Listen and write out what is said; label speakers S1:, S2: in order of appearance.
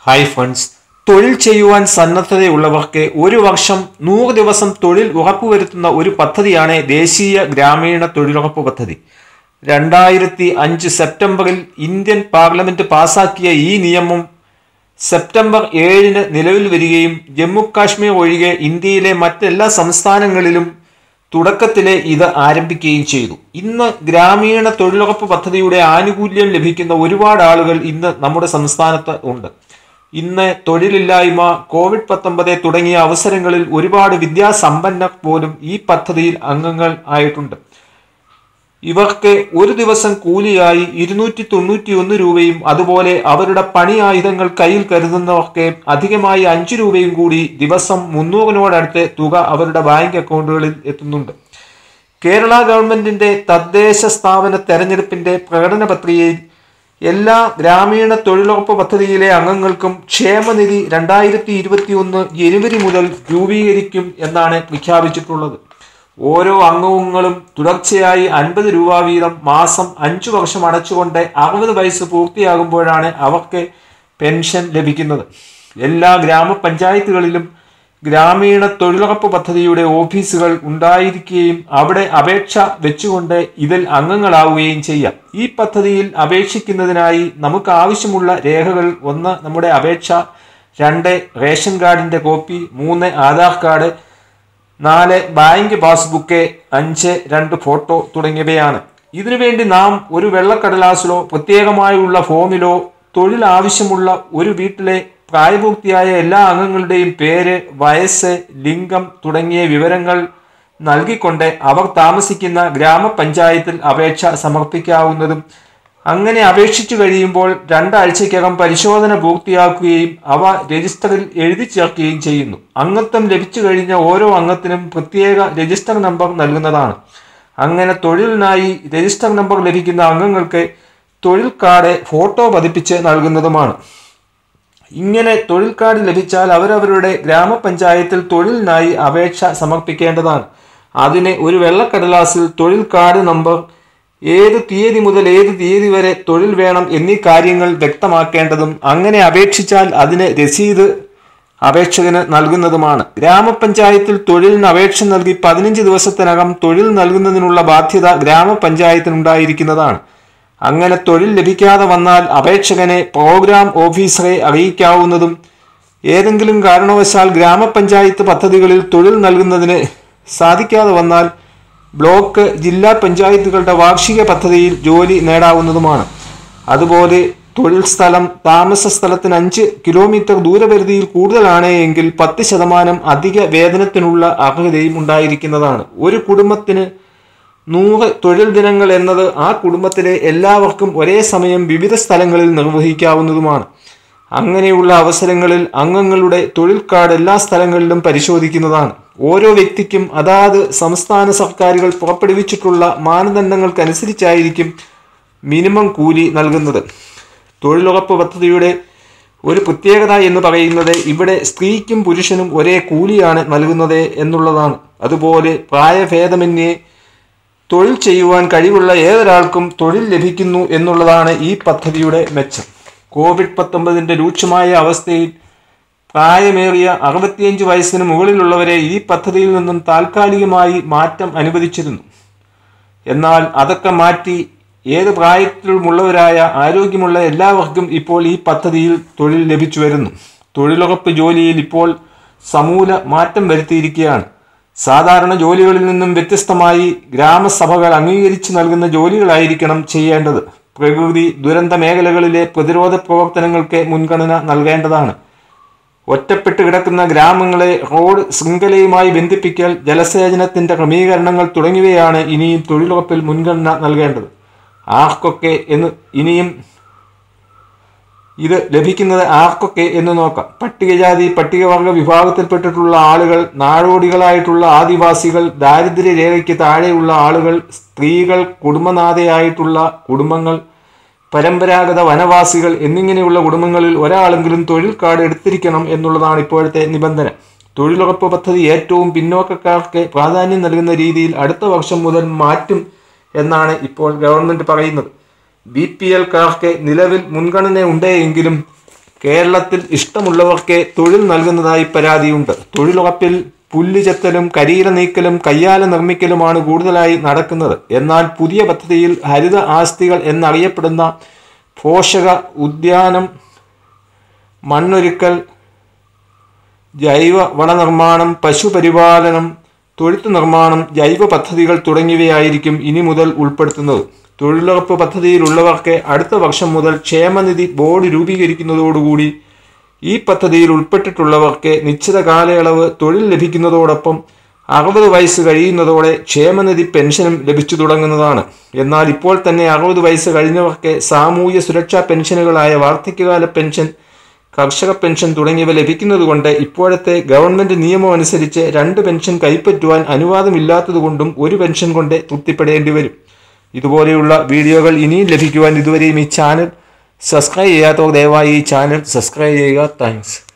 S1: hi friends തൊഴിൽ ചെയ്യുവാൻ സന്നദ്ധതയുള്ളവർക്ക് ഒരു വർഷം നൂറ് ദിവസം തൊഴിൽ ഉറപ്പുവരുത്തുന്ന ഒരു പദ്ധതിയാണ് ദേശീയ ഗ്രാമീണ തൊഴിലുറപ്പ് പദ്ധതി രണ്ടായിരത്തി അഞ്ച് സെപ്റ്റംബറിൽ ഇന്ത്യൻ പാർലമെന്റ് പാസാക്കിയ ഈ നിയമം സെപ്റ്റംബർ ഏഴിന് നിലവിൽ വരികയും ജമ്മു കാശ്മീർ ഒഴികെ ഇന്ത്യയിലെ മറ്റെല്ലാ സംസ്ഥാനങ്ങളിലും തുടക്കത്തിലെ ഇത് ആരംഭിക്കുകയും ചെയ്തു ഇന്ന് ഗ്രാമീണ തൊഴിലുറപ്പ് പദ്ധതിയുടെ ആനുകൂല്യം ലഭിക്കുന്ന ഒരുപാട് ആളുകൾ ഇന്ന് നമ്മുടെ സംസ്ഥാനത്ത് ഉണ്ട് ഇന്ന് തൊഴിലില്ലായ്മ കോവിഡ് പത്തൊമ്പത് തുടങ്ങിയ അവസരങ്ങളിൽ ഒരുപാട് വിദ്യാസമ്പന്നർ പോലും ഈ പദ്ധതിയിൽ അംഗങ്ങൾ ആയിട്ടുണ്ട് ഇവർക്ക് ഒരു ദിവസം കൂലിയായി ഇരുന്നൂറ്റി തൊണ്ണൂറ്റി ഒന്ന് രൂപയും അതുപോലെ അവരുടെ പണി ആയുധങ്ങൾ കയ്യിൽ കരുതുന്നവർക്ക് അധികമായി അഞ്ചു രൂപയും കൂടി ദിവസം മുന്നൂറിനോടടുത്ത് തുക അവരുടെ ബാങ്ക് അക്കൗണ്ടുകളിൽ എത്തുന്നുണ്ട് കേരള ഗവൺമെന്റിന്റെ തദ്ദേശ സ്ഥാപന തെരഞ്ഞെടുപ്പിന്റെ പ്രകടന പത്രികയിൽ എല്ലാ ഗ്രാമീണ തൊഴിലുറപ്പ് പദ്ധതിയിലെ അംഗങ്ങൾക്കും ക്ഷേമനിധി രണ്ടായിരത്തി ഇരുപത്തി ഒന്ന് ജനുവരി മുതൽ രൂപീകരിക്കും എന്നാണ് പ്രഖ്യാപിച്ചിട്ടുള്ളത് ഓരോ അംഗങ്ങളും തുടർച്ചയായി അൻപത് രൂപ വീതം മാസം അഞ്ചു വർഷം അടച്ചുകൊണ്ട് അറുപത് വയസ്സ് പൂർത്തിയാകുമ്പോഴാണ് അവർക്ക് പെൻഷൻ ലഭിക്കുന്നത് എല്ലാ ഗ്രാമപഞ്ചായത്തുകളിലും ഗ്രാമീണ തൊഴിലുറപ്പ് പദ്ധതിയുടെ ഓഫീസുകൾ ഉണ്ടായിരിക്കുകയും അവിടെ അപേക്ഷ വെച്ചുകൊണ്ട് ഇതിൽ അംഗങ്ങളാവുകയും ചെയ്യാം ഈ പദ്ധതിയിൽ അപേക്ഷിക്കുന്നതിനായി നമുക്ക് ആവശ്യമുള്ള രേഖകൾ ഒന്ന് നമ്മുടെ അപേക്ഷ രണ്ട് റേഷൻ കാർഡിന്റെ കോപ്പി മൂന്ന് ആധാർ കാർഡ് നാല് ബാങ്ക് പാസ്ബുക്ക് അഞ്ച് രണ്ട് ഫോട്ടോ തുടങ്ങിയവയാണ് ഇതിനുവേണ്ടി നാം ഒരു വെള്ളക്കടലാസിലോ പ്രത്യേകമായുള്ള ഫോമിലോ തൊഴിൽ ആവശ്യമുള്ള ഒരു വീട്ടിലെ പ്രായപൂർത്തിയായ എല്ലാ അംഗങ്ങളുടെയും പേര് വയസ്സ് ലിംഗം തുടങ്ങിയ വിവരങ്ങൾ നൽകിക്കൊണ്ട് അവർ താമസിക്കുന്ന ഗ്രാമപഞ്ചായത്തിൽ അപേക്ഷ സമർപ്പിക്കാവുന്നതും അങ്ങനെ അപേക്ഷിച്ചു കഴിയുമ്പോൾ രണ്ടാഴ്ചയ്ക്കകം പരിശോധന പൂർത്തിയാക്കുകയും അവ രജിസ്റ്ററിൽ എഴുതി ചേർക്കുകയും ചെയ്യുന്നു അംഗത്വം ലഭിച്ചു കഴിഞ്ഞ ഓരോ അംഗത്തിനും പ്രത്യേക രജിസ്റ്റർ നമ്പർ നൽകുന്നതാണ് അങ്ങനെ തൊഴിലിനായി രജിസ്റ്റർ നമ്പർ ലഭിക്കുന്ന അംഗങ്ങൾക്ക് തൊഴിൽ കാർഡ് ഫോട്ടോ പതിപ്പിച്ച് നൽകുന്നതുമാണ് ഇങ്ങനെ തൊഴിൽ കാർഡ് ലഭിച്ചാൽ അവരവരുടെ ഗ്രാമപഞ്ചായത്തിൽ തൊഴിലിനായി അപേക്ഷ സമർപ്പിക്കേണ്ടതാണ് അതിന് ഒരു വെള്ളക്കടലാസിൽ തൊഴിൽ കാർഡ് നമ്പർ ഏത് തീയതി മുതൽ ഏത് തീയതി വരെ തൊഴിൽ വേണം എന്നീ കാര്യങ്ങൾ വ്യക്തമാക്കേണ്ടതും അങ്ങനെ അപേക്ഷിച്ചാൽ അതിന് രസീത് അപേക്ഷകന് നൽകുന്നതുമാണ് ഗ്രാമപഞ്ചായത്തിൽ തൊഴിലിന് അപേക്ഷ നൽകി പതിനഞ്ച് ദിവസത്തിനകം തൊഴിൽ നൽകുന്നതിനുള്ള ബാധ്യത ഗ്രാമപഞ്ചായത്തിനുണ്ടായിരിക്കുന്നതാണ് അങ്ങനെ തൊഴിൽ ലഭിക്കാതെ വന്നാൽ അപേക്ഷകനെ പ്രോഗ്രാം ഓഫീസറെ അറിയിക്കാവുന്നതും ഏതെങ്കിലും കാരണവശാൽ ഗ്രാമപഞ്ചായത്ത് പദ്ധതികളിൽ തൊഴിൽ നൽകുന്നതിന് സാധിക്കാതെ വന്നാൽ ബ്ലോക്ക് ജില്ലാ പഞ്ചായത്തുകളുടെ വാർഷിക പദ്ധതിയിൽ ജോലി നേടാവുന്നതുമാണ് അതുപോലെ തൊഴിൽ സ്ഥലം താമസ സ്ഥലത്തിന് അഞ്ച് കിലോമീറ്റർ ദൂരപരിധിയിൽ കൂടുതലാണ് എങ്കിൽ പത്ത് ശതമാനം അധിക വേതനത്തിനുള്ള അർഹതയും ഉണ്ടായിരിക്കുന്നതാണ് ഒരു കുടുംബത്തിന് നൂറ് തൊഴിൽ ദിനങ്ങൾ എന്നത് ആ കുടുംബത്തിലെ എല്ലാവർക്കും ഒരേ സമയം വിവിധ സ്ഥലങ്ങളിൽ നിർവഹിക്കാവുന്നതുമാണ് അങ്ങനെയുള്ള അവസരങ്ങളിൽ അംഗങ്ങളുടെ തൊഴിൽ കാർഡ് എല്ലാ സ്ഥലങ്ങളിലും പരിശോധിക്കുന്നതാണ് ഓരോ വ്യക്തിക്കും അതാത് സംസ്ഥാന സർക്കാരുകൾ പുറപ്പെടുവിച്ചിട്ടുള്ള മാനദണ്ഡങ്ങൾക്കനുസരിച്ചായിരിക്കും മിനിമം കൂലി നൽകുന്നത് തൊഴിലുറപ്പ് പദ്ധതിയുടെ ഒരു പ്രത്യേകത എന്ന് പറയുന്നത് ഇവിടെ സ്ത്രീക്കും പുരുഷനും ഒരേ കൂലിയാണ് നൽകുന്നത് എന്നുള്ളതാണ് അതുപോലെ പ്രായഭേദമന്യേ തൊഴിൽ ചെയ്യുവാൻ കഴിവുള്ള ഏതൊരാൾക്കും തൊഴിൽ ലഭിക്കുന്നു എന്നുള്ളതാണ് ഈ പദ്ധതിയുടെ മെച്ചം കോവിഡ് പത്തൊമ്പതിൻ്റെ രൂക്ഷമായ അവസ്ഥയിൽ പ്രായമേറിയ അറുപത്തിയഞ്ച് വയസ്സിന് മുകളിലുള്ളവരെ ഈ പദ്ധതിയിൽ നിന്നും താൽക്കാലികമായി മാറ്റം അനുവദിച്ചിരുന്നു എന്നാൽ അതൊക്കെ മാറ്റി ഏത് പ്രായത്തിലുമുള്ളവരായ ആരോഗ്യമുള്ള എല്ലാവർക്കും ഇപ്പോൾ ഈ പദ്ധതിയിൽ തൊഴിൽ ലഭിച്ചു വരുന്നു തൊഴിലുറപ്പ് ജോലിയിൽ ഇപ്പോൾ സമൂല മാറ്റം വരുത്തിയിരിക്കുകയാണ് സാധാരണ ജോലികളിൽ നിന്നും വ്യത്യസ്തമായി ഗ്രാമസഭകൾ അംഗീകരിച്ചു നൽകുന്ന ജോലികളായിരിക്കണം ചെയ്യേണ്ടത് പ്രകൃതി ദുരന്ത മേഖലകളിലെ പ്രതിരോധ പ്രവർത്തനങ്ങൾക്ക് മുൻഗണന നൽകേണ്ടതാണ് ഒറ്റപ്പെട്ട് കിടക്കുന്ന ഗ്രാമങ്ങളെ റോഡ് ശൃംഖലയുമായി ബന്ധിപ്പിക്കൽ ജലസേചനത്തിന്റെ ക്രമീകരണങ്ങൾ തുടങ്ങിയവയാണ് ഇനിയും തൊഴിലുറപ്പിൽ മുൻഗണന നൽകേണ്ടത് ആർക്കൊക്കെ എന്ന് ഇനിയും ഇത് ലഭിക്കുന്നത് ആർക്കൊക്കെ എന്ന് നോക്കാം പട്ടികജാതി പട്ടികവർഗ വിഭാഗത്തിൽപ്പെട്ടിട്ടുള്ള ആളുകൾ നാടോടികളായിട്ടുള്ള ആദിവാസികൾ ദാരിദ്ര്യ രേഖയ്ക്ക് താഴെയുള്ള ആളുകൾ സ്ത്രീകൾ കുടുംബനാഥയായിട്ടുള്ള കുടുംബങ്ങൾ പരമ്പരാഗത വനവാസികൾ എന്നിങ്ങനെയുള്ള കുടുംബങ്ങളിൽ ഒരാളെങ്കിലും തൊഴിൽ കാർഡ് എടുത്തിരിക്കണം എന്നുള്ളതാണ് ഇപ്പോഴത്തെ നിബന്ധന തൊഴിലുറപ്പ് പദ്ധതി ഏറ്റവും പിന്നോക്കക്കാർക്ക് പ്രാധാന്യം നൽകുന്ന രീതിയിൽ അടുത്ത വർഷം മുതൽ മാറ്റും എന്നാണ് ഇപ്പോൾ ഗവൺമെന്റ് പറയുന്നത് ബി പി എൽക്കാർക്ക് നിലവിൽ മുൻഗണന ഉണ്ട് എങ്കിലും കേരളത്തിൽ ഇഷ്ടമുള്ളവർക്കെ തൊഴിൽ നൽകുന്നതായി പരാതിയുണ്ട് തൊഴിലുറപ്പിൽ പുല്ല് ചെത്തലും കരിയില നീക്കലും കയ്യാല നിർമ്മിക്കലുമാണ് കൂടുതലായി നടക്കുന്നത് എന്നാൽ പുതിയ പദ്ധതിയിൽ ഹരിത ആസ്തികൾ എന്നറിയപ്പെടുന്ന പോഷക ഉദ്യാനം മണ്ണൊരുക്കൽ ജൈവ വളനിർമ്മാണം പശുപരിപാലനം തൊഴുത്ത് നിർമ്മാണം ജൈവ പദ്ധതികൾ തുടങ്ങിയവയായിരിക്കും ഇനി മുതൽ ഉൾപ്പെടുത്തുന്നത് തൊഴിലുറപ്പ് പദ്ധതിയിലുള്ളവർക്ക് അടുത്ത വർഷം മുതൽ ക്ഷേമനിധി ബോർഡ് രൂപീകരിക്കുന്നതോടുകൂടി ഈ പദ്ധതിയിൽ ഉൾപ്പെട്ടിട്ടുള്ളവർക്ക് നിശ്ചിത കാലയളവ് തൊഴിൽ ലഭിക്കുന്നതോടൊപ്പം അറുപത് വയസ്സ് കഴിയുന്നതോടെ ക്ഷേമനിധി പെൻഷനും ലഭിച്ചു തുടങ്ങുന്നതാണ് എന്നാൽ ഇപ്പോൾ തന്നെ അറുപത് വയസ്സ് കഴിഞ്ഞവർക്ക് സാമൂഹ്യ സുരക്ഷാ പെൻഷനുകളായ വാർദ്ധക്യകാല പെൻഷൻ കർഷക പെൻഷൻ തുടങ്ങിയവ ലഭിക്കുന്നതുകൊണ്ട് ഇപ്പോഴത്തെ ഗവൺമെന്റ് നിയമം അനുസരിച്ച് രണ്ട് പെൻഷൻ കൈപ്പറ്റുവാൻ അനുവാദമില്ലാത്തതുകൊണ്ടും ഒരു പെൻഷൻ കൊണ്ട് തൃപ്തിപ്പെടേണ്ടി വരും ഇതുപോലെയുള്ള വീഡിയോകൾ ഇനിയും ലഭിക്കുവാൻ ഇതുവരെയും ഈ ചാനൽ സബ്സ്ക്രൈബ് ചെയ്യാത്തവർ ദയവായി ഈ ചാനൽ സബ്സ്ക്രൈബ് ചെയ്യുക താങ്ക്സ്